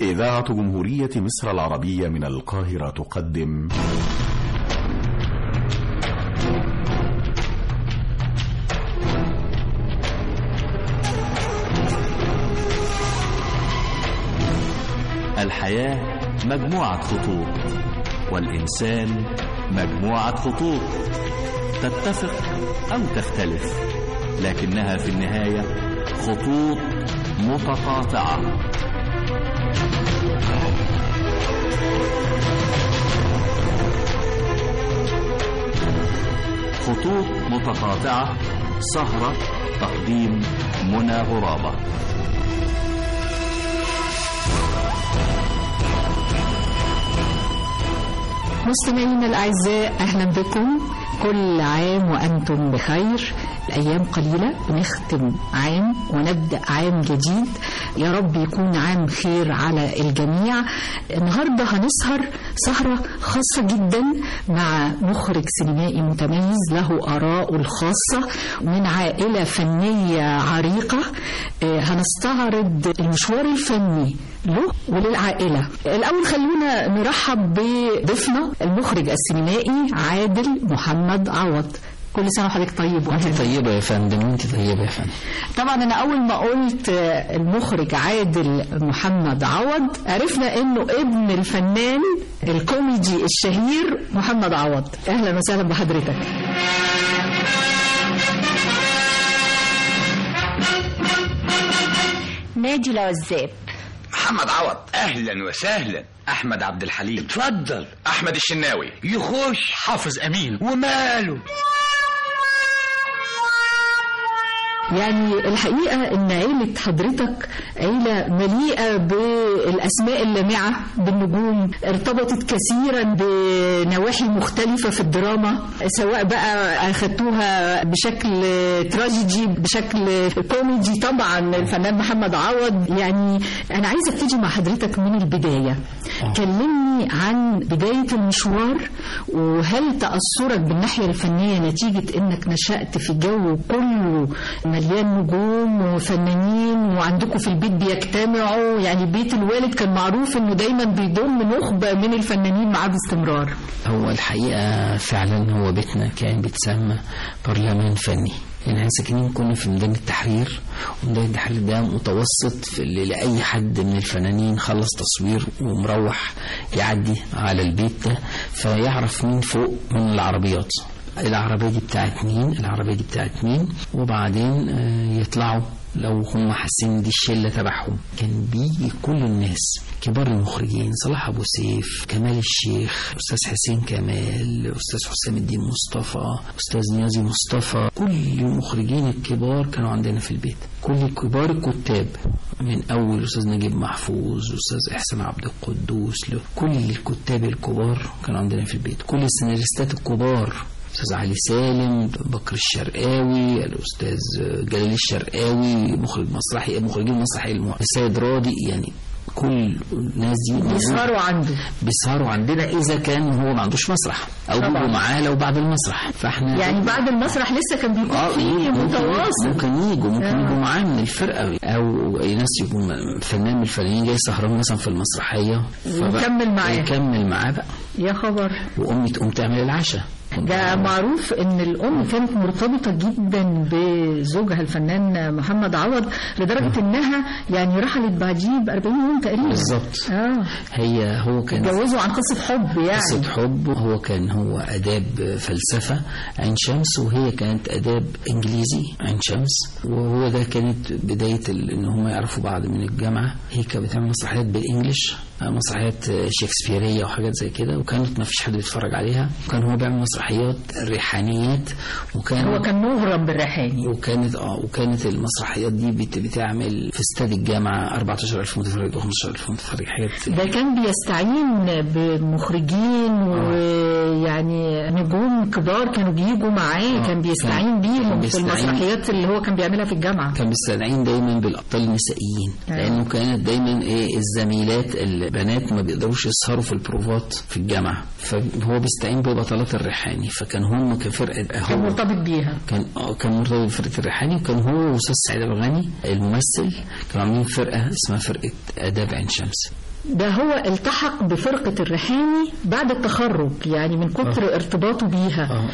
إذاعة جمهورية مصر العربية من القاهرة تقدم الحياة مجموعة خطوط والإنسان مجموعة خطوط تتفق أو تختلف لكنها في النهاية خطوط متقاطعة خطوط متقاطعة سهرة تقديم منى غرابة مستمعينا الأعزاء أهلا بكم كل عام وأنتم بخير الأيام قليلة بنختم عام ونبدأ عام جديد يا رب يكون عام خير على الجميع النهاردة هنسهر سهرة خاصة جدا مع مخرج سينمائي متميز له آراءه الخاصة من عائلة فنية عريقة هنستعرض المشوار الفني له وللعائلة الأول خلونا نرحب بضيفنا المخرج السينمائي عادل محمد عوض كل سنة وحضرتك طيب وانت طيبة يا فندم وانت طيبة يا فندم طبعا أنا أول ما قلت المخرج عادل محمد عوض عرفنا إنه ابن الفنان الكوميدي الشهير محمد عوض أهلا وسهلا بحضرتك ناجي العزاب محمد عوض اهلا وسهلا احمد عبد الحليم اتفضل أحمد الشناوي يخش حافظ امين وماله يعني الحقيقة إن عيلة حضرتك عيلة مليئة بالأسماء اللامعة بالنجوم ارتبطت كثيرا بنواحي مختلفة في الدراما سواء بقى أخدتوها بشكل تراجيدي بشكل كوميدي طبعا الفنان محمد عوض يعني أنا عايزة أبتدي مع حضرتك من البداية كلمني عن بداية المشوار وهل تأثرك بالناحية الفنية نتيجة إنك نشأت في جو كله مليان نجوم وفنانين وعندكم في البيت بيجتمعوا يعني بيت الوالد كان معروف انه دايما بيضم نخبه من الفنانين معاه باستمرار هو الحقيقة فعلا هو بيتنا كان بيتسمى برلمان فني يعني احنا ساكنين كنا في ميدان التحرير وميدان التحرير ده متوسط في اللي لأي حد من الفنانين خلص تصوير ومروح يعدي على البيت ده فيعرف مين فوق من العربيات العربية دي بتاعت مين العربية دي بتاعت مين وبعدين يطلعوا لو هم حاسين دي الشله تبعهم كان بيجي كل الناس كبار المخرجين صلاح ابو سيف كمال الشيخ استاذ حسين كمال استاذ حسام الدين مصطفى استاذ نيازي مصطفى كل المخرجين الكبار كانوا عندنا في البيت كل كبار الكتاب من اول استاذ نجيب محفوظ استاذ احسان عبد القدوس كل الكتاب الكبار كانوا عندنا في البيت كل السيناريستات الكبار استاذ علي سالم بكر الشرقاوي الاستاذ جلال الشرقاوي مخرج مسرحي مخرجين مسرحي السيد راضي يعني كل الناس دي بيسهروا عنده بيسهروا عندنا اذا كان هو ما عندوش مسرح او بيبقوا معاه لو بعد المسرح فاحنا يعني بعد المسرح لسه كان بيكون آه فيه متواصل ممكن يجوا ممكن آه. يجوا معاه من الفرقه او ناس يكون فنان من الفنانين جاي سهران مثلا في المسرحيه يكمل معاه يكمل معاه بقى يا خبر وامي تقوم تعمل العشاء ده معروف ان الام كانت مرتبطه جدا بزوجها الفنان محمد عوض لدرجه انها يعني رحلت بعديه ب 40 يوم تقريبا بالظبط اه هي هو كان اتجوزوا عن قصه حب يعني قصه حب هو كان هو اداب فلسفه عين شمس وهي كانت اداب انجليزي عين شمس وهو ده كانت بدايه ان هم يعرفوا بعض من الجامعه هي كانت بتعمل مسرحيات بالانجلش مسرحيات شكسبيريه وحاجات زي كده وكانت ما فيش حد بيتفرج عليها وكان هو بيعمل مسرحيات ريحانيات وكان هو كان مغرم بالريحاني وكانت اه وكانت المسرحيات دي بت بتعمل في استاد الجامعه 14000 متفرج و15000 متفرج حاجات ده كان بيستعين بمخرجين ويعني نجوم كبار كانوا بيجوا معاه آه كان بيستعين بيهم في المسرحيات اللي هو كان بيعملها في الجامعه كان بيستعين دايما بالابطال النسائيين آه. لانه كانت دايما ايه الزميلات البنات ما بيقدروش يسهروا في البروفات في الجامعه فهو بيستعين ببطلات الريحاني فكان هم كفرقه كان مرتبط بيها كان اه كان مرتبط بفرقه الريحاني وكان هو واستاذ سعيد الغني الممثل كانوا عاملين فرقه اسمها فرقه اداب عين شمس ده هو التحق بفرقة الريحاني بعد التخرج يعني من كتر ارتباطه بيها آه.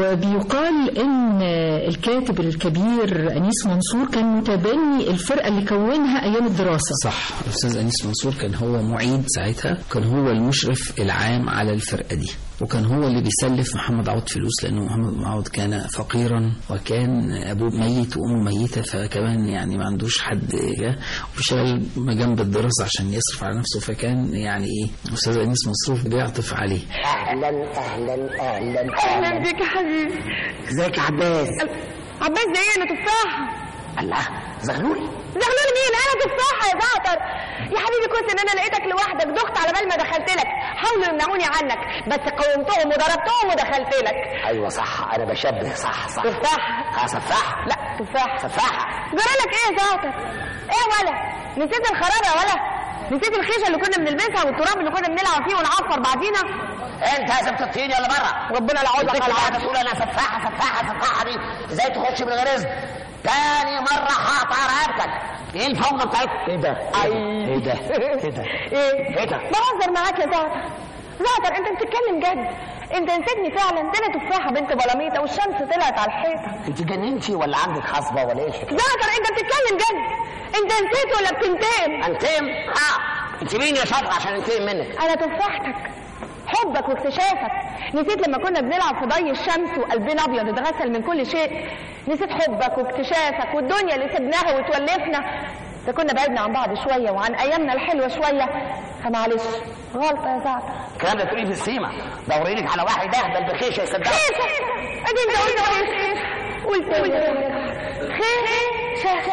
وبيقال ان الكاتب الكبير انيس منصور كان متبني الفرقة اللي كونها ايام الدراسة صح الاستاذ انيس منصور كان هو معيد ساعتها كان هو المشرف العام على الفرقه دي وكان هو اللي بيسلف محمد عوض فلوس لانه محمد عوض كان فقيرا وكان ابوه ميت وامه ميته فكمان يعني ما عندوش حد وشغل جنب الدراسه عشان يصرف على نفسه فكان يعني ايه الاستاذ انيس منصور بيعطف عليه اهلا اهلا اهلا اهلا بيك يا حبيبي ازيك يا عباس عباس ده ايه انا تفاحه الله زغلول زغلول مين انا تفاحه يا زعتر يا حبيبي كنت ان انا لقيتك لوحدك دخت على بال ما دخلت لك حاولوا يمنعوني عنك بس قومتهم وضربتهم ودخلت لك ايوه صح انا بشبه صح صح تفاحه اه سفاح لا تفاحه سفاحه جرالك ايه يا زعتر ايه ولا نسيت الخرابه يا ولا نسيت الخيشه اللي كنا بنلبسها والتراب اللي كنا بنلعب فيه ونعفر بعضينا انت يا زبط الطين يلا بره ربنا لا عوضك انت على قاعده العافيه تقول انا سفاحه سفاحه سفاحه دي ازاي تخش من غير اذن تاني مرة هقطع رقبتك ايه الفوضى بتاعتك؟ ايه ده؟ ايه ده؟ ايه ده؟ ايه ايه ده؟ بهزر معاك يا زعتر زعتر انت بتتكلم جد انت نسيتني فعلا ده انا تفاحه بنت بلاميطه والشمس طلعت على الحيطه انت جننتي ولا عندك حصبة ولا ايه؟ زعتر انت بتتكلم جد انت نسيت ولا بتنتقم انتم؟ اه انت مين يا شاطر عشان انتقم منك؟ انا تفاحتك حبك واكتشافك نسيت لما كنا بنلعب في ضي الشمس وقلبنا ابيض اتغسل من كل شيء نسيت حبك واكتشافك والدنيا اللي سبناها وتولفنا ده كنا بعدنا عن بعض شويه وعن ايامنا الحلوه شويه فمعلش غلطه يا زعتر الكلام ده تقوليه في السيما دوري لك على واحد اهبل بخيشه يصدقك خير ادي انت قلت خير قلت قلت خير شاخ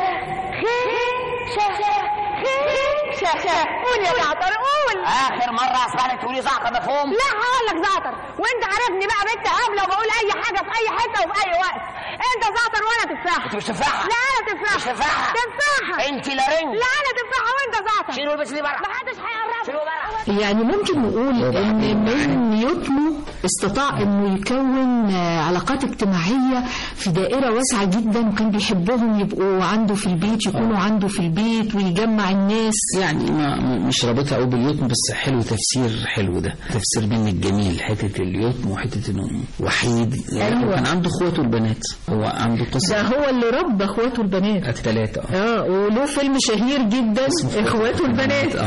خير شاخ خير شاخ قول يا زعتر قول اخر مرة اسمع لك تقولي زعتر مفهوم؟ لا هقول لك زعتر وانت عارفني بقى بنت هبله وبقول اي حاجه في اي حته وفي اي وقت انت زعتر وانا تفاحه انت مش تفاحة لا انا تفاحه مش تفاحة تفاحه انت لارنج لا انا تفاحه وانت زعتر شيلوا البس دي بره محدش هيقرب شيلوا بره يعني ممكن نقول ان من يتمه استطاع انه يكون آه، علاقات اجتماعيه في دائره واسعه جدا وكان بيحبهم يبقوا عنده في البيت يكونوا عنده في البيت ويجمع الناس يعني ما م- مش رابطها قوي باليتم بس حلو تفسير حلو ده تفسير منك جميل حته اليتم وحته انه وحيد يعني أيوة. كان عنده اخواته البنات هو عنده ده قصه هو اللي ربى اخواته البنات الثلاثه اه وله فيلم شهير جدا اخواته البنات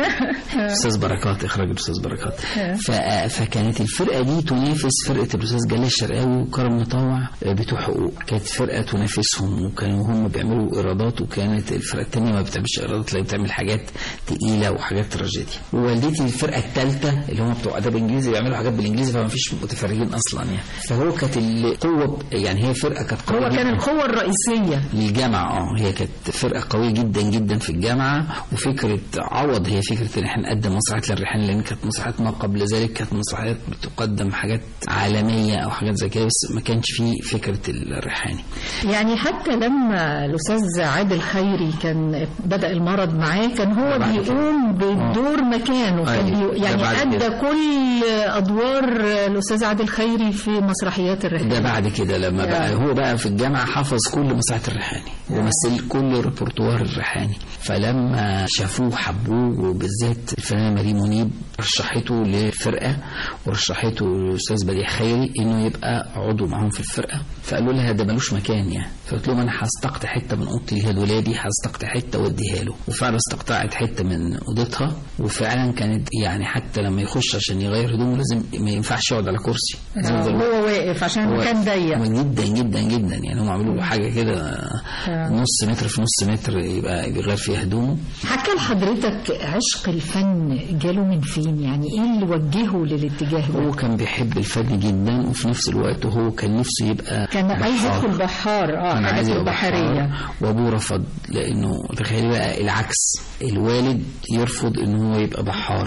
استاذ بركات اخراج الاستاذ بركات ف... فكانت الفرقه دي تنافس فرقه الاستاذ جلال الشرقاوي وكرم مطوع بتوع حقوق كانت فرقه تنافسهم وكانوا هم بيعملوا ايرادات وكانت الفرقه الثانيه ما بتعملش ايرادات لا بتعمل حاجات تقيله وحاجات تراجيديا ووالدتي الفرقه الثالثه اللي هم بتوع ادب انجليزي بيعملوا حاجات بالانجليزي فما فيش متفرجين اصلا يعني فهو كانت القوه يعني هي فرقه كانت قويه هو كان جداً. القوة الرئيسية للجامعة اه هي كانت فرقة قوية جدا جدا في الجامعة وفكرة عوض هي فكرة ان احنا نقدم مسرحيات للريحان لان كانت مسرحيات ما قبل ذلك كانت مسرحيات بتقدم حاجات عالمية او حاجات زي كده بس ما كانش فيه فكرة الريحاني يعني حتى لما الأستاذ عادل خيري كان بدأ المرض معاه كان هو بعد كده. بيقوم بدور مكانه كان أيوة، بي... ده يعني بعد أدى كده. كل أدوار الأستاذ عادل خيري في مسرحيات الرحلة ده بعد كده لما بقى هو بقى في الجامعة حفظ كل مسرحيات الريحاني ومثل كل ريبرتوار الريحاني فلما شافوه حبوه وبالذات الفنانة مريم منيب رشحته للفرقة ورشحته للأستاذ بديع خيري إنه يبقى عضو معاهم في الفرقة فقالوا لها ده ملوش مكان يعني فقلت لهم أنا هستقطع حتة من أوضتي اللي هي دولابي هستقطع حتة وأديها له وفعلا استقطعت حتة من أوضتها وفعلا كانت يعني حتى لما يخش عشان يغير هدومه لازم ما ينفعش يقعد على كرسي لازم يفضل هو واقف عشان المكان ضيق هو جدا جدا جدا يعني هم عملوا له حاجه كده نص متر في نص متر يبقى بيغير فيها هدومه حكى لحضرتك عشق الفن جاله من فين يعني ايه اللي وجهه للاتجاه هو ده كان بيحب الفن جدا وفي نفس الوقت هو كان نفسه يبقى كان عايز بحار. يدخل بحار اه كان حاجة عايز في يبقى البحرية بحار وابوه رفض لانه تخيل بقى العكس الوالد يرفض ان هو يبقى بحار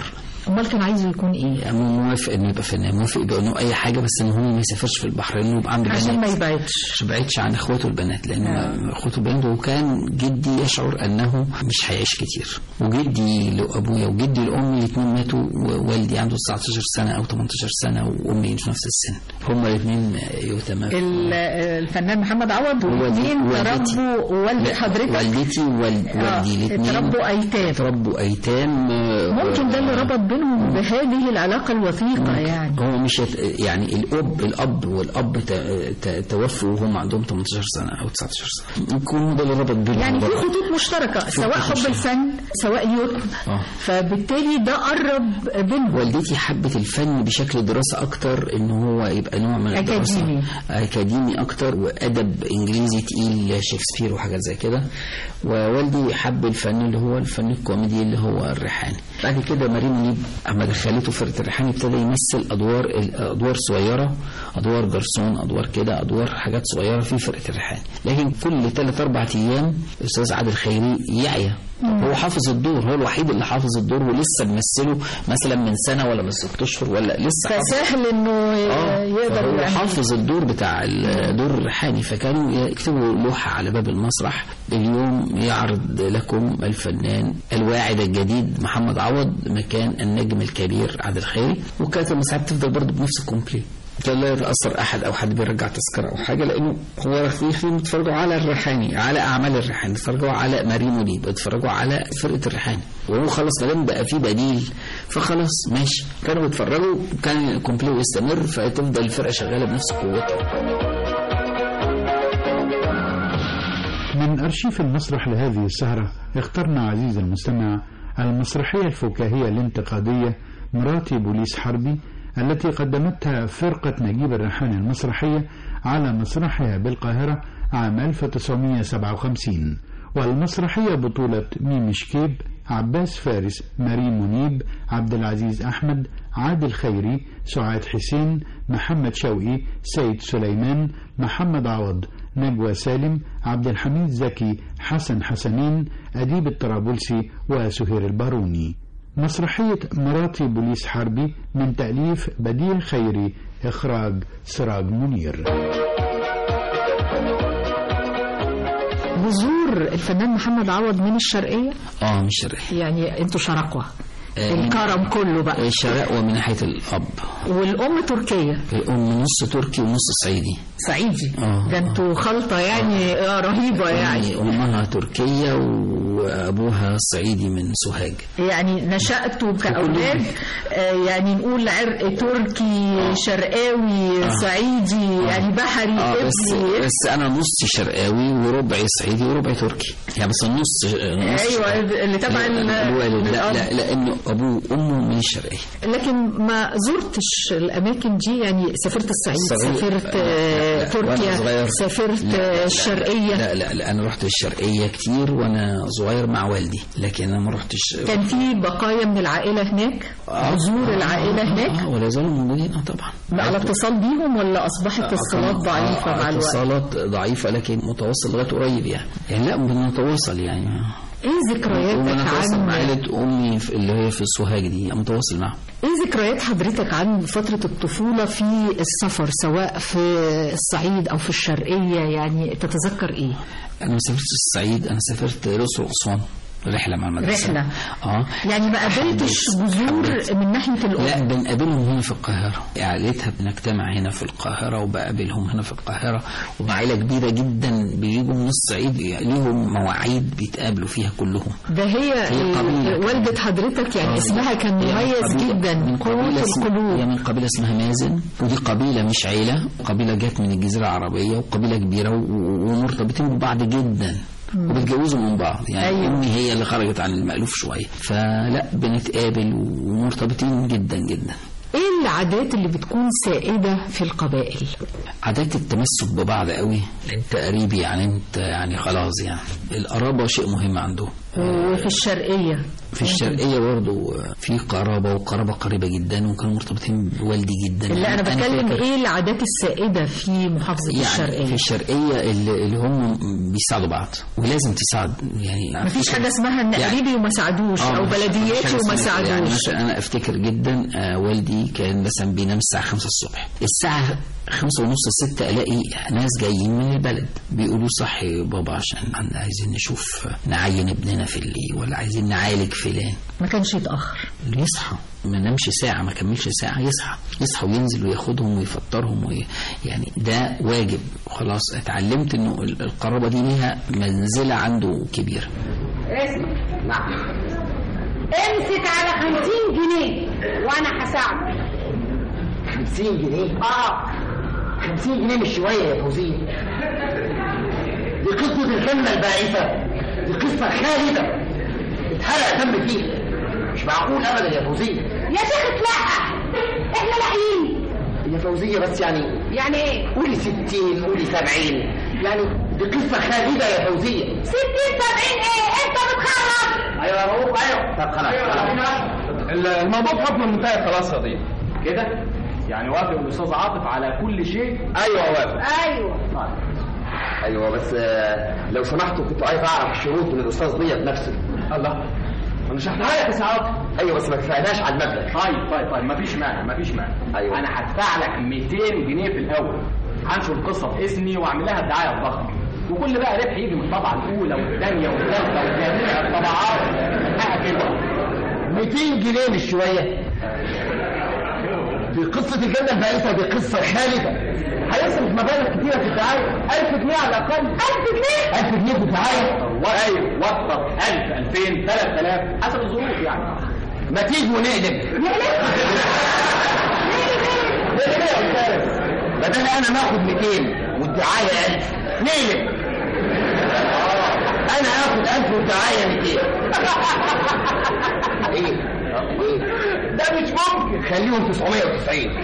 امال كان عايزه يكون ايه يعني موافق انه يبقى فنان موافق يبقى انه اي حاجه بس ان هو ما يسافرش في البحر لانه يبقى عنده عشان ما بنات يبعدش مش بعيدش عن اخواته البنات لان اخواته البنات وكان جدي يشعر انه مش هيعيش كتير وجدي لابويا وجدي لامي الاثنين ماتوا ووالدي عنده 19 سنه او 18 سنه وامي في نفس السن هما الاثنين يتمام ال- الفنان محمد عوض والاثنين والدتي. تربوا والدة لا، حضرتك والدتي ووالدي آه، الاثنين اتربوا ايتام تربوا ايتام آه، ممكن ده اللي ربط بينهم بهذه العلاقة الوثيقة يعني هو مش يت... يعني الاب الاب والاب ت... ت... توفوا وهم عندهم 18 سنه او 19 سنه يكون هو ده اللي ربط بينهم يعني في برضه. خطوط مشتركة سواء خطوط حب مشتركة. الفن سواء يتم آه. فبالتالي ده قرب بينهم والدتي حبت الفن بشكل دراسة أكتر إن هو يبقى نوع من الدراسة أكاديمي. أكاديمي أكتر وأدب إنجليزي تقيل شكسبير وحاجات زي كده ووالدي حب الفن اللي هو الفن الكوميدي اللي هو الريحاني بعد كده مريم منيب أما دخلته فرقة الريحاني ابتدى يمثل أدوار أدوار صغيرة أدوار جرسون أدوار كده أدوار حاجات صغيرة في فرقة الريحاني لكن كل ثلاث أربع أيام الأستاذ عادل خيري يعيا هو حافظ الدور هو الوحيد اللي حافظ الدور ولسه بيمثله مثلا من سنه ولا من ست اشهر ولا لسه حافظ فسهل انه اه يقدر هو يعمل حافظ الدور بتاع الدور الريحاني فكانوا يكتبوا لوحه على باب المسرح اليوم يعرض لكم الفنان الواعد الجديد محمد عوض مكان النجم الكبير عادل خيري وكانت المساحات تفضل برضه بنفس الكومبلي كان لا يتاثر احد او حد بيرجع تذكره او حاجه لانه هو رخيصين بيتفرجوا على الريحاني على اعمال الريحاني بيتفرجوا على مريم منيب بيتفرجوا على فرقه الريحاني وهو خلاص ما دام بقى في بديل فخلاص ماشي كانوا بيتفرجوا كان الكومبلي يستمر فتفضل الفرقه شغاله بنفس قوتها من أرشيف المسرح لهذه السهرة اخترنا عزيزي المستمع المسرحية الفكاهية الانتقادية مراتي بوليس حربي التي قدمتها فرقة نجيب الريحاني المسرحية على مسرحها بالقاهرة عام 1957 والمسرحية بطولة ميمي شكيب عباس فارس مريم منيب عبد العزيز أحمد عادل خيري سعاد حسين محمد شوقي سيد سليمان محمد عوض نجوى سالم عبد الحميد زكي حسن حسنين أديب الطرابلسي وسهير الباروني مسرحية مراتي بوليس حربي من تأليف بديع خيري إخراج سراج منير بذور الفنان محمد عوض من الشرقية اه مش شرقي يعني انتوا شرقوة آه، الكرم كله بقى الشرق ومن ناحيه الاب والام تركية الام نص تركي ونص صعيدي صعيدي آه. ده انتوا خلطة يعني آه رهيبة يعني يعني امها تركيه وابوها صعيدي من سوهاج يعني نشأتوا كأولاد آه يعني نقول عرق تركي شرقاوي صعيدي يعني بحري اه بس قبلي بس انا نص شرقاوي وربع صعيدي وربع تركي يعني بس النص نص ايوه اللي تبع ال- الوالد لا الأب. لا لانه ابوه وامه من الشرقيه لكن ما زرتش الاماكن دي يعني سافرت الصعيد الصعيد. سافرت لا، آه، لا، وأنا تركيا صغير. سافرت لا، لا، آه، لا، الشرقيه لا لا لا انا رحت الشرقيه كتير وانا صغير مع والدي لكن انا ما رحتش كان في بقايا من العائله هناك جذور العائله هناك اه ولا زالوا موجودين اه طبعا على اتصال بيهم ولا اصبحت الصلات آه، ضعيفه آه، مع الوقت اتصالات ضعيفه لكن متواصل لغايه قريب يعني يعني لا بنتواصل يعني ايه ذكرياتك ونتواصل مع عن عائله امي في- اللي هي في السوهاج دي متواصل معاهم ايه ذكريات حضرتك عن فترة الطفولة في السفر سواء في الصعيد او في الشرقية يعني تتذكر ايه؟ انا ما سافرتش الصعيد انا سافرت الاقصر واسوان رحله مع المدرسه رحلة. اه يعني ما قابلتش جذور من ناحية الأم لا بنقابلهم هنا في القاهرة عائلتها بنجتمع هنا في القاهرة وبقابلهم هنا في القاهرة وعائلة كبيرة جدا بيجوا من الصعيد ليهم مواعيد بيتقابلوا فيها كلهم ده هي, هي قبيلة. ال- والدة حضرتك يعني آه. اسمها كان هي من مميز قبيلة- جدا من قوة قبيلة اسم- هي القلوب من قبيلة اسمها مازن ودي قبيلة مش عيلة قبيلة جت من الجزيرة العربية وقبيلة كبيرة و- و- ومرتبطين ببعض جدا وبيتجوزوا من بعض يعني أيوة. أمي هي اللي خرجت عن المألوف شوية فلا بنتقابل ومرتبطين جدا جدا ايه العادات اللي بتكون سائدة في القبائل؟ عادات التمسك ببعض قوي انت قريب يعني انت يعني خلاص يعني القرابة شيء مهم عندهم وفي الشرقية في الشرقية برضو في قرابة وقرابة قريبة جدا وكانوا مرتبطين بوالدي جدا لا انا بتكلم فاكر ايه العادات السائده في محافظه يعني الشرقيه في الشرقية اللي, اللي هم بيساعدوا بعض ولازم تساعد يعني مفيش حاجه اسمها ان يعني- قريبي وما ساعدوش آه، او مفيش- مفيش بلدياتي حاجة وما اسمها كده. يعني ساعدوش مثلا انا افتكر جدا آه والدي كان مثلا بينام الساعه 5 الصبح الساعه خمسة ونص ستة ألاقي ناس جايين من البلد بيقولوا صحي بابا عشان عن- عايزين نشوف نعين ابننا في اللي ولا عايزين نعالج فلان ما كانش يتاخر يصحى ما نامش ساعة ما كملش ساعة يصحى يصحى وينزل وياخدهم ويفطرهم وي... يعني ده واجب خلاص اتعلمت انه ال- القرابة دي ليها منزلة عنده كبيرة اسمع نعم امسك على 50 جنيه وانا هساعدك 50 جنيه اه 50 جنيه مش شويه يا فوزيه دي قصه الكلمه البائسه دي قصه خالده اتحرق دم فيها مش معقول ابدا يا فوزيه يا شيخ اتلقى احنا لاقيين يا فوزيه بس يعني يعني ايه قولي 60 قولي 70 يعني دي قصه خالده يا فوزيه 60 70 ايه انت بتخرج ايوه يا رؤوف ايوه طب خلاص الموضوع بحكم منتهى خلاص يا ضيف كده يعني وافق الاستاذ عاطف على كل شيء ايوه وافق ايوه ايوه بس آه، لو سمحتوا كنت عايز اعرف الشروط من الاستاذ ضياء بنفسه الله انا شرحتها لك يا سعادة ايوه بس ما اتفقناش على المبلغ طيب طيب طيب مفيش مانع مفيش مانع أيوة. انا هدفع لك 200 جنيه في الاول هنشر القصه باسمي واعمل لها الدعايه الضخمه وكل بقى ربح يجي من الطبعه الاولى والثانيه والثالثه وجميع الطبعات حاجه كده 200 جنيه مش شويه دي قصة الجنة البائسة دي قصة خالدة هيصرف مبالغ كتيرة في الدعاية 1000 جنيه على الأقل 1000 جنيه 1000 جنيه في الدعاية ايوه وفر 1000 2000 3000 حسب الظروف يعني ما تيجي ونقلب نقلب ايه يا أستاذ بدل أنا ماخد 200 والدعاية 1000 نقلب أنا آخد 1000 والدعاية 200 إيه؟ إيه؟ ده مش ممكن خليهم 990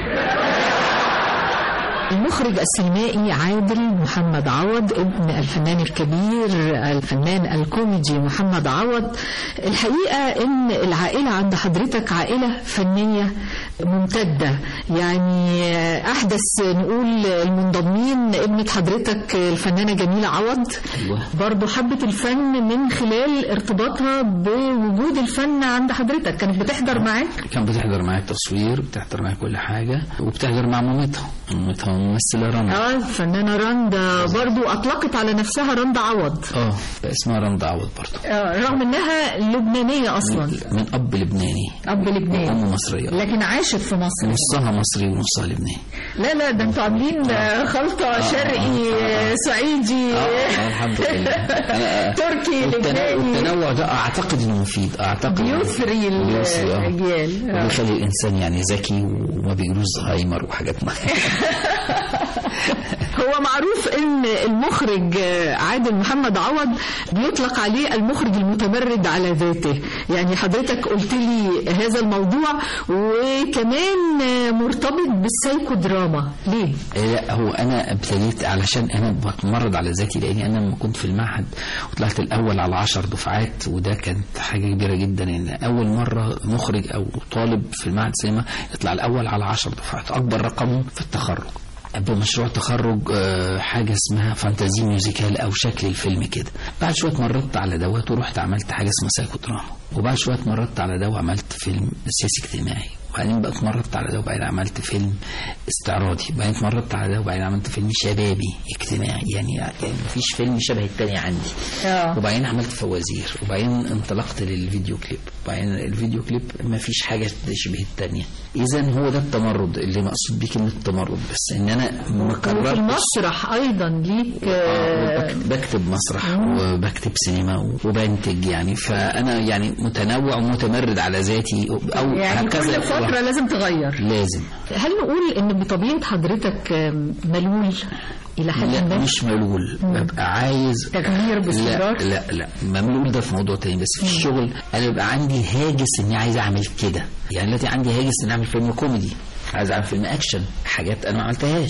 المخرج السينمائي عادل محمد عوض ابن الفنان الكبير الفنان الكوميدي محمد عوض الحقيقة ان العائلة عند حضرتك عائلة فنية ممتدة يعني احدث نقول المنضمين ابنة حضرتك الفنانة جميلة عوض أيوة. برضو حبت الفن من خلال ارتباطها بوجود الفن عند حضرتك كانت بتحضر معاك كان بتحضر معايا التصوير بتحضر معايا كل حاجة وبتحضر مع مامتها مامتها ممثلة رنا اه الفنانة رندا برضو اطلقت على نفسها رندا عوض اه اسمها رندا عوض برضه آه، رغم انها لبنانيه اصلا من أب لبناني اب لبنان أم مصرية لكن عاشت في مصر نصها مصري ونصها لبناني لا لا ده انتوا عاملين آه، خلطه شرقي آه، صعيدي آه، الحمد لله أنا- تركي والتنا- لبناني والتنوع ده اعتقد انه مفيد اعتقد بيثري بيثري، آه. الاجيال آه. وبيخلي الانسان يعني ذكي وما بيجروش زهايمر وحاجات ما هو معروف ان المخرج آه، عادل محمد عوض بيطلق عليه المخرج المتمرد على ذاته يعني حضرتك قلت لي هذا الموضوع وكمان آه، مرتبط بالسايكو دراما ليه لا هو انا ابتديت علشان انا بتمرد على ذاتي لاني انا لما كنت في المعهد وطلعت الاول على عشر دفعات وده كانت حاجه كبيره جدا ان اول مره مخرج او طالب في المعهد سينما يطلع الاول على عشر دفعات اكبر رقم في التخرج بمشروع تخرج آه، حاجة اسمها فانتازي ميوزيكال أو شكل الفيلم كده بعد شوية مررت على دوت ورحت عملت حاجة اسمها سايكو دراما وبعد شوية مررت على ده وعملت فيلم سياسي اجتماعي وبعدين بقى اتمردت على ده وبعدين عملت فيلم استعراضي وبعدين اتمردت على ده وبعدين عملت فيلم شبابي اجتماعي يعني يعني مفيش فيلم شبه التاني عندي آه. وبعدين عملت فوازير وبعدين انطلقت للفيديو كليب وبعدين الفيديو كليب مفيش حاجة تشبه التانية إذا هو ده التمرد اللي مقصود بيه كلمة تمرد بس إن أنا ما وفي كررتش المسرح ايضا ليك آه، آه، بك- بكتب مسرح وبكتب سينما وبنتج يعني فأنا يعني متنوع ومتمرد على ذاتي أو يعني هكذا كل فتره لازم تغير لازم هل نقول ان بطبيعه حضرتك آم، ملول الى حد لا ما مش ملول ببقى عايز تغيير باستمرار لا لا لا مملول ده في موضوع تاني بس في الشغل انا بيبقى عندي هاجس اني عايز اعمل كده يعني دلوقتي عندي هاجس اني اعمل فيلم كوميدي عايز اعمل فيلم اكشن حاجات انا ما عملتهاش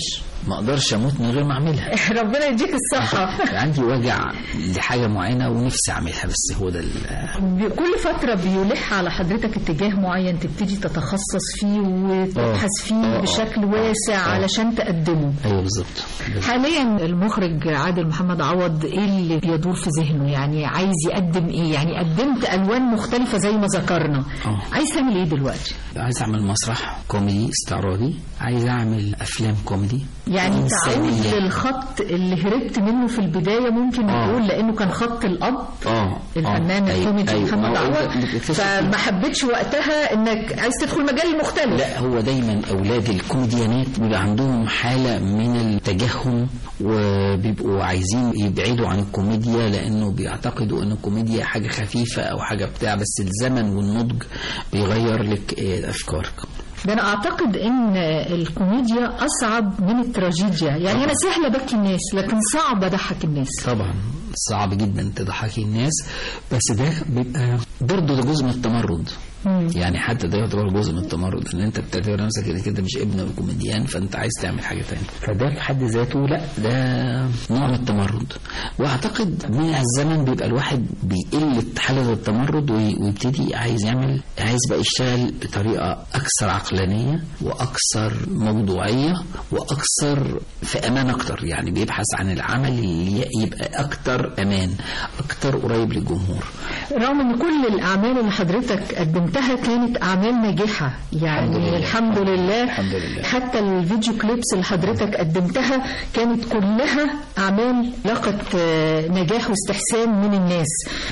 ما اقدرش اموت من غير ما اعملها ربنا يديك الصحة عندي وجع لحاجه معينه ونفسي اعملها بس هو ده ال- كل فترة بيلح على حضرتك اتجاه معين تبتدي تتخصص فيه وتبحث فيه آه. بشكل واسع علشان تقدمه ايوه بالظبط حاليا المخرج عادل محمد عوض ايه اللي بيدور في ذهنه يعني عايز يقدم ايه يعني قدمت الوان مختلفة زي ما ذكرنا آه. عايز تعمل ايه دلوقتي عايز اعمل مسرح كوميدي استعراضي عايز اعمل افلام كوميدي يعني تعود إنسانية. للخط اللي هربت منه في البداية ممكن آه. نقول لأنه كان خط الأب اه الفنان آه، الكوميدي أيوة، محمد ما هو عوض أنت بتكتشف فما حبيتش وقتها انك عايز تدخل مجال مختلف لا هو دايما اولاد الكوميديانات بيبقى عندهم حاله من التجهم وبيبقوا عايزين يبعدوا عن الكوميديا لانه بيعتقدوا ان الكوميديا حاجه خفيفه او حاجه بتاع بس الزمن والنضج بيغير لك آه، افكارك ده انا اعتقد ان الكوميديا اصعب من التراجيديا يعني انا سهله ابكي الناس لكن صعب اضحك الناس طبعا صعب جدا تضحكي الناس بس ده بيبقى برضه ده جزء من التمرد مم. يعني حتى ده يعتبر جزء من التمرد ان انت بتعتبر نفسك كده كده مش ابن الكوميديان فانت عايز تعمل حاجه تانية فده في حد ذاته لا ده نوع من التمرد واعتقد مع الزمن بيبقى الواحد بيقل حاله التمرد وي- ويبتدي عايز يعمل عايز بقى يشتغل بطريقه اكثر عقلانيه واكثر موضوعيه واكثر في امان اكتر يعني بيبحث عن العمل اللي يبقى اكتر امان اكتر قريب للجمهور رغم ان كل الاعمال اللي حضرتك قدمتها كانت اعمال ناجحه يعني الحمد لله, الحمد لله. حتى الفيديو كليبس اللي حضرتك قدمتها كانت كلها اعمال لقت آه، نجاح واستحسان من الناس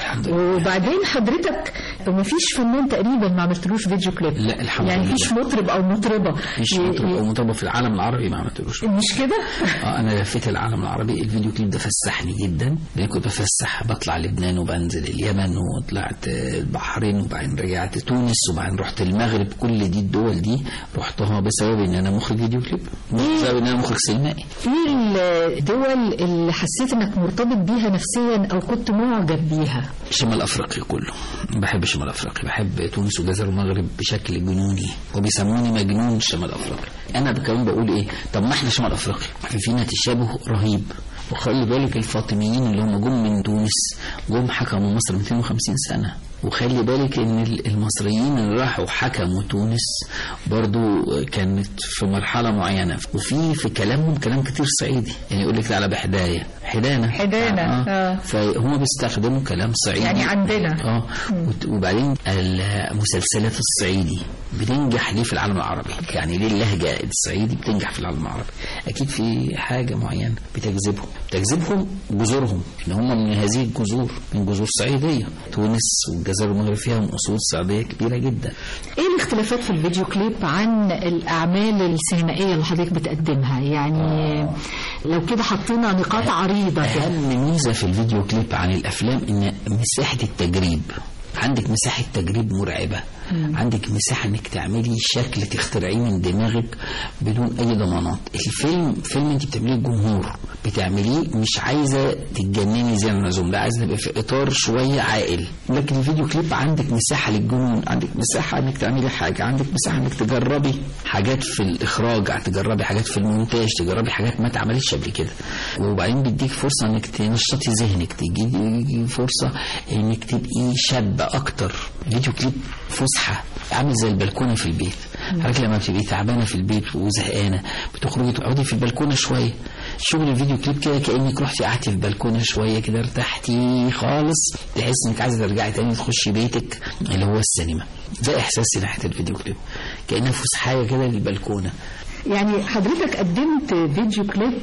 وبعدين حضرتك ما فيش فنان تقريبا ما عملتلوش فيديو كليب لا الحمد يعني لله. فيش مطرب او مطربه مفيش ي- مطرب ي- او مطربه في العالم العربي ما عملتلوش مش كده اه انا لفيت العالم العربي الفيديو كليب ده فسحني جدا لان كنت بفسح بطلع لبنان وبنزل اليمن وطلعت آه، البحرين وبعدين رجعت تونس وبعدين رحت المغرب كل دي الدول دي رحتها بسبب ان انا مخرج فيديو كليب بسبب ان انا مخرج سينمائي ايه الدول اللي حسيت انك مرتبط بيها نفسيا او كنت معجب بيها شمال افريقيا كله بحب شمال افريقيا بحب تونس والجزائر والمغرب بشكل جنوني وبيسموني مجنون شمال افريقيا انا كمان بقول ايه طب ما احنا شمال افريقيا في فينا تشابه رهيب وخلي بالك الفاطميين اللي هم جم من تونس جم حكموا مصر 250 سنه وخلي بالك ان ال- المصريين اللي راحوا حكموا تونس برضو كانت في مرحله معينه وفي في كلامهم كلام كتير صعيدي يعني يقول لك تعالى بحدايه حدانه حدانة، آه. فهم بيستخدموا كلام صعيدي يعني عندنا. اه وت- وبعدين المسلسلات الصعيدي بتنجح ليه في العالم العربي يعني ليه اللهجة الصعيدي بتنجح في العالم العربي أكيد في حاجة معينة بتجذبهم بتجذبهم جذورهم إن هم من هذه الجذور من جذور صعيدية تونس والجزائر والمغرب فيهم أصول صعيدية كبيرة جدا ايه الاختلافات في الفيديو كليب عن الاعمال السينمائيه اللي حضرتك بتقدمها يعني لو كده حطينا نقاط عريضه كده أهم ميزة في الفيديو كليب عن الأفلام إن مساحة التجريب عندك مساحة تجريب مرعبة عندك مساحة انك تعملي شكل تخترعيه من دماغك بدون اي ضمانات الفيلم فيلم انت بتعمليه الجمهور بتعمليه مش عايزة تتجنني زي اللزوم لا عايزة تبقى في اطار شوية عاقل لكن الفيديو كليب عندك مساحة للجنون عندك مساحة انك تعملي حاجة عندك مساحة انك تجربي حاجات في الاخراج تجربي حاجات في المونتاج تجربي حاجات ما اتعملتش قبل كده وبعدين بيديك فرصة انك تنشطي ذهنك تيجي فرصة انك تبقي شابة اكتر فيديو كليب فسحة عامل زي البلكونة في البيت حضرتك لما بتبقي تعبانة في البيت وزهقانة بتخرجي تقعدي في البلكونة شوية شغل الفيديو كليب كده كأنك رحتي قعدتي في البلكونة شوية كده ارتحتي خالص تحس انك عايزة ترجعي تاني تخشي بيتك اللي هو السينما ده احساسي ناحية الفيديو كليب كأنها فسحاية كده للبلكونة يعني حضرتك قدمت فيديو كليب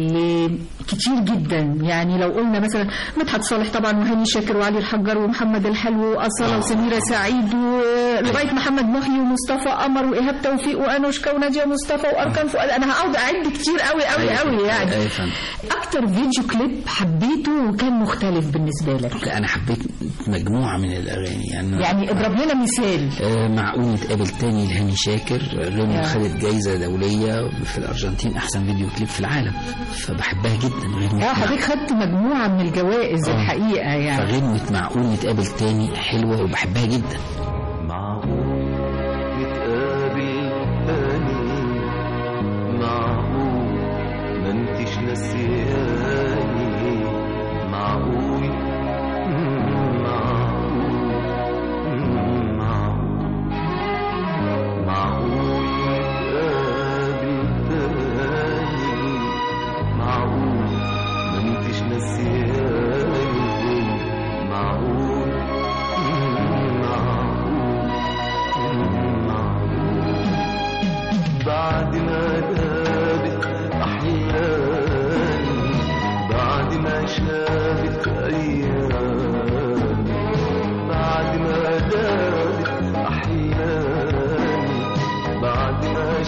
كتير جدا يعني لو قلنا مثلا مدحت صالح طبعا وهاني شاكر وعلي الحجار ومحمد الحلو واصاله آه. وسميره سعيد ولغايه محمد محي ومصطفى قمر وايهاب توفيق وانوشكا وناديه مصطفى واركان فؤاد انا هقعد اعد كتير قوي قوي قوي يعني أيوة فهمت. اكتر فيديو كليب حبيته وكان مختلف بالنسبه لك لا انا حبيت مجموعة من الاغاني يعني يعني اضرب لنا مثال آه، معقول نتقابل تاني لهاني شاكر غنوة آه. خدت جايزة دولية في الأرجنتين أحسن فيديو كليب في العالم فبحبها جدا غنوة اه حضرتك خدت مجموعه من الجوائز آه. الحقيقه يعني فغنوة معقول نتقابل تاني حلوة وبحبها جدا معقول نتقابل تاني معقول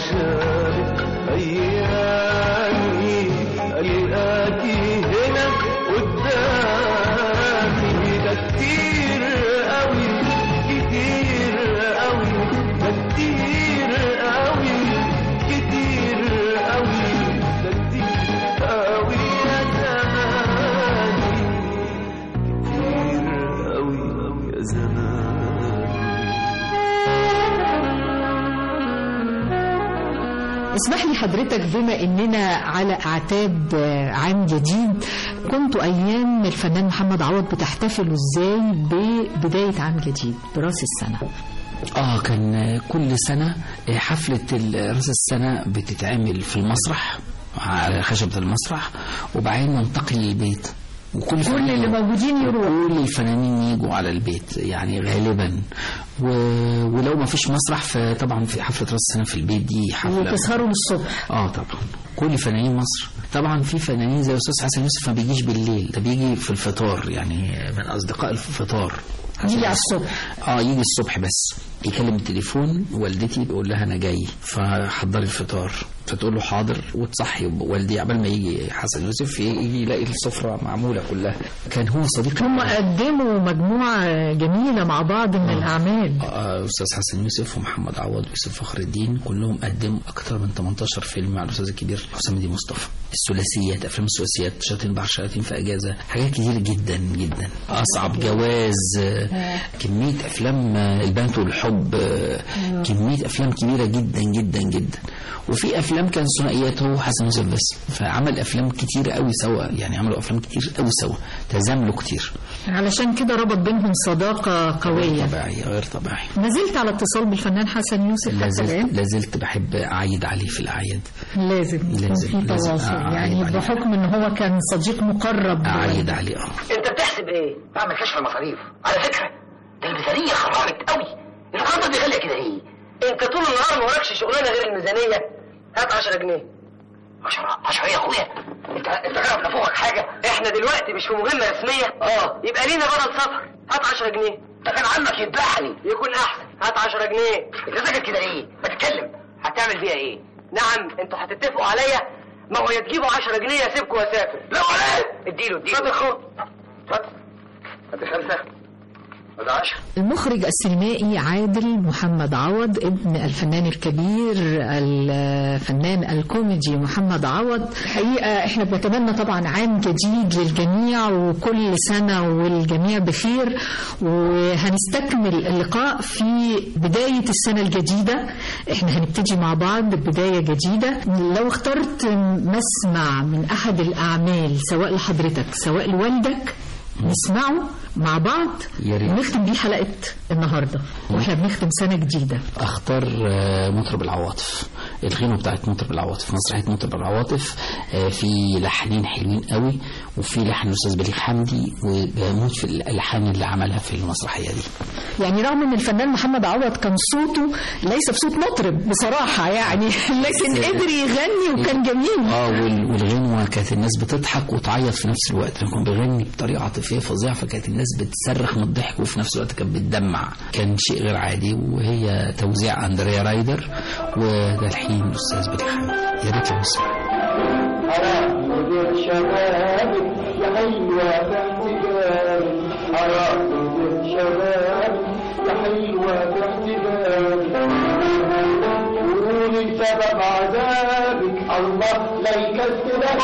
عشانك أيامي ألقاكي هنا قدامي ده كتير قوي كتير قوي ده كتير قوي كتير قوي ده كتير قوي يا زماني كتير قوي يا زماني اسمح لي حضرتك بما اننا على اعتاب آه، عام جديد كنت ايام الفنان محمد عوض بتحتفلوا ازاي ببدايه عام جديد براس السنه اه كان كل سنة حفلة ال- راس السنة بتتعمل في المسرح على خشبة المسرح وبعدين ننتقل للبيت وكل كل اللي موجودين يروحوا كل الفنانين يجوا على البيت يعني غالبا و... ولو ما فيش مسرح فطبعا في حفلة راس السنة في البيت دي حفلة وتسهروا للصبح اه طبعا كل فنانين مصر طبعا في فنانين زي الاستاذ حسن يوسف ما بيجيش بالليل ده بيجي في الفطار يعني من اصدقاء الفطار يجي على الصبح اه يجي الصبح بس يكلم التليفون والدتي بيقول لها انا جاي فحضري الفطار فتقول له حاضر وتصحي والدي قبل ما يجي حسن يوسف يجي يلاقي السفره معموله كلها كان هو صديق هم قدموا مجموعه جميله مع بعض من الاعمال آه، استاذ حسن يوسف ومحمد عوض ويوسف فخر الدين كلهم قدموا اكثر من 18 فيلم مع الاستاذ الكبير حسام الدين مصطفى الثلاثيات افلام الثلاثيات شياطين بحر شياطين في اجازه حاجات كتير جدا جدا اصعب جواز آه، كميه افلام آه، البنات والحب آه، كميه افلام كبيره جدا جدا جدا وفي افلام كان ثنائيات هو حسن يوسف بس فعمل افلام كتير قوي سوا يعني عملوا افلام كتير قوي سوا تزاملوا كتير علشان كده ربط بينهم صداقه قويه طبيعي غير طبيعي ما زلت على اتصال بالفنان حسن يوسف حتى لازلت الان لازلت بحب اعيد عليه في الاعياد لازم يكون لازم- في لازم تواصل أعيد يعني عليه. بحكم ان هو كان صديق مقرب اعيد عليه اه انت بتحسب ايه؟ بعمل كشف المصاريف على فكره ده الميزانيه خربت قوي الخطه دي غاليه كده ايه؟ انت طول النهار ما وراكش شغلانه غير الميزانيه هات 10 جنيه 10 10 ايه يا اخويا؟ انت انت تعرف نفوقك حاجه؟ احنا دلوقتي مش في مهمه رسميه اه يبقى لينا بدل سفر هات 10 جنيه ده كان عمك يذبحني يكون احسن هات 10 جنيه انت ساكت كده ليه؟ ما تتكلم هتعمل بيها ايه؟ نعم انتوا هتتفقوا عليا ما هو يا تجيبوا 10 جنيه اسيبكم واسافر لا ولا اديله اديله اتفضل خد اتفضل ادي خمسه ادي 10 المخرج السينمائي عادل محمد عوض ابن الفنان الكبير الفنان الكوميدي محمد عوض الحقيقة احنا بنتمنى طبعا عام جديد للجميع وكل سنة والجميع بخير وهنستكمل اللقاء في بداية السنة الجديدة احنا هنبتدي مع بعض بداية جديدة لو اخترت مسمع من أحد الأعمال سواء لحضرتك سواء لوالدك نسمعه مع بعض يا ريت. ونختم بيه حلقة النهاردة واحنا بنختم سنة جديدة اختار آه، مطرب العواطف الغنوة بتاعت مطرب العواطف مسرحية مطرب العواطف آه، في لحنين حلوين قوي وفي لحن الأستاذ بليغ حمدي وبموت في الألحان اللي عملها في المسرحية دي يعني رغم ان الفنان محمد عوض كان صوته ليس بصوت مطرب بصراحة يعني لكن قدر يغني وكان جميل اه وال- والغنوة كانت الناس بتضحك وتعيط في نفس الوقت لأنه كان بيغني بطريقة عاطفية فظيعة فكانت الناس بتصرخ من الضحك وفي نفس الوقت كانت بتدمع كان شيء غير عادي وهي توزيع أندريا رايدر وتلحين الأستاذ بليغ حمدي يا ريت لو نسمع حرام شبابك يا حلوة باعتبارك حرام شبابك يا حلوة باعتبارك قولي سبب عذابك الله لا يكسبك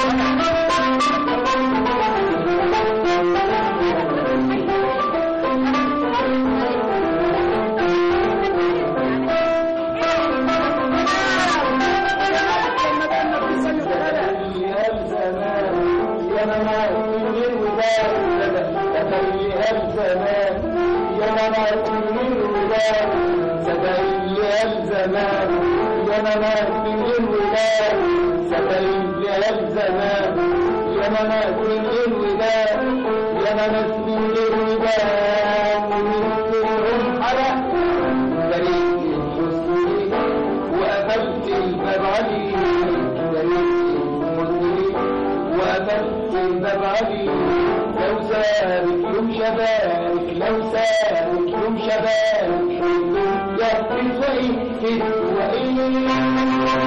يا مناك من الوداد تخليها الزمان يا مناك من الوداد ستخليها الزمان يا مناك من الوداد ستخليها الزمان يا مناك من الوداد يا مناك من الوداد ومنهم حرق بريت الحسن وقفلت الباب عليك بريت الحسن وقفلت الباب عليك لو سابك يوم شبابك لو سابك يوم شبابك يا تسوي تسوي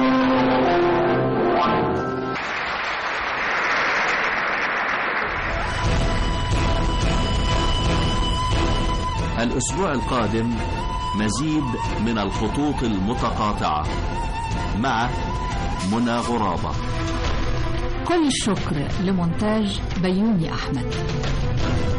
الأسبوع القادم مزيد من الخطوط المتقاطعة مع منى غرابة كل الشكر لمونتاج بيومي أحمد